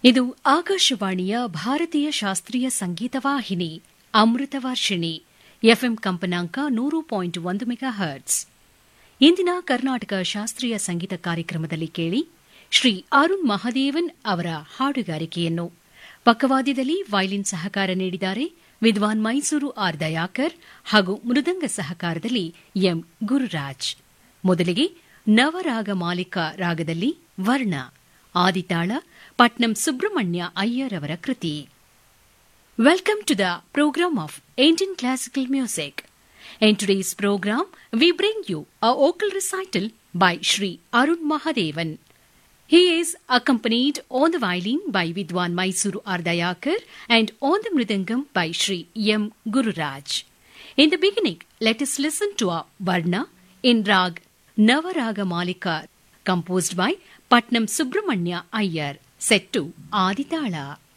ಇದು ಆಕಾಶವಾಣಿಯ ಭಾರತೀಯ ಶಾಸ್ತ್ರೀಯ ಸಂಗೀತ ವಾಹಿನಿ ಅಮೃತವಾರ್ಷಿಣಿ ಎಫ್ಎಂ ಕಂಪನಾಂಕ ನೂರು ಪಾಯಿಂಟ್ ಒಂದು ಮೆಗಾ ಹರ್ಟ್ಸ್ ಇಂದಿನ ಕರ್ನಾಟಕ ಶಾಸ್ತ್ರೀಯ ಸಂಗೀತ ಕಾರ್ಯಕ್ರಮದಲ್ಲಿ ಕೇಳಿ ಶ್ರೀ ಅರುಣ್ ಮಹಾದೇವನ್ ಅವರ ಹಾಡುಗಾರಿಕೆಯನ್ನು ಪಕ್ಕವಾದ್ಯದಲ್ಲಿ ವೈಲಿನ್ ಸಹಕಾರ ನೀಡಿದ್ದಾರೆ ವಿದ್ವಾನ್ ಮೈಸೂರು ಆರ್ ದಯಾಕರ್ ಹಾಗೂ ಮೃದಂಗ ಸಹಕಾರದಲ್ಲಿ ಎಂ ಗುರುರಾಜ್ ಮೊದಲಿಗೆ ನವರಾಗ ಮಾಲಿಕ ರಾಗದಲ್ಲಿ ವರ್ಣ ಆದಿತಾಳ ಪಟ್ನಂ ಸುಬ್ರಹ್ಮಣ್ಯ ಅಯ್ಯರ್ ಅವರ ಕೃತಿ welcome to the programme of Indian classical music. In today's program, we bring you a vocal recital by Sri Arun Mahadevan. He is accompanied on the violin by Vidwan Mysuru Ardayakar and on the mridangam by Sri M. Gururaj. In the beginning, let us listen to a Varna in Rag Navaraga Malika, composed by Patnam Subramanya Iyer, set to Aditala.